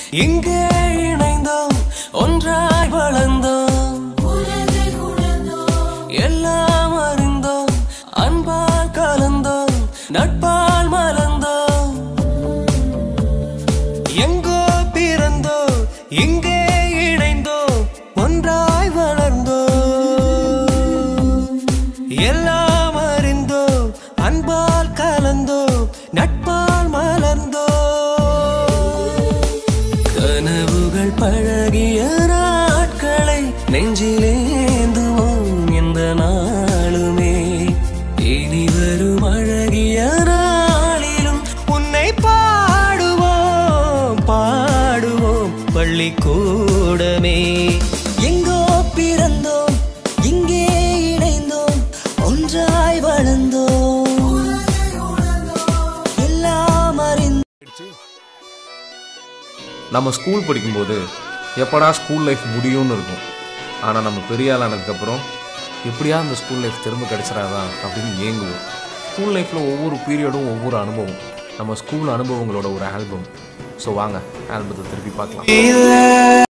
இங்கே இணைந்தோம் ஒன்றாய் வளர்ந்தோம் எல்லாம் அறிந்தோம் அன்பால் கலந்தோம் நட்பால் மலர்ந்தோம் எங்கோ பிறந்தோ இங்கே இணைந்தோ ஒன்றாய் வளர்ந்தோ எல்லாம் அறிந்தோ அன்பால் கலந்தோ நட்பால் மலர்ந்தோ கனவுகள் பழகிய நாட்களை நெஞ்சிலேந்துவோம் இந்த நாளுமே இனி வரும் அழகிய நாளிலும் உன்னை பாடுவோம் பாடுவோம் பள்ளிக்கூடமே எங்கோ பிறந்தோம் இங்கே இணைந்தோம் ஒன்றாய் வளர்ந்தோம் எல்லாம் அறிந்தோம் நம்ம ஸ்கூல் படிக்கும்போது எப்படா ஸ்கூல் லைஃப் முடியும்னு இருக்கும் ஆனால் நம்ம பெரிய ஆள் ஆனதுக்கப்புறம் எப்படியா அந்த ஸ்கூல் லைஃப் திரும்ப கிடைச்சிடாதா அப்படின்னு ஏங்குவோம் ஸ்கூல் லைஃப்பில் ஒவ்வொரு பீரியடும் ஒவ்வொரு அனுபவம் நம்ம ஸ்கூல் அனுபவங்களோட ஒரு ஆல்பம் ஸோ வாங்க ஆல்பத்தை திருப்பி பார்க்கலாம்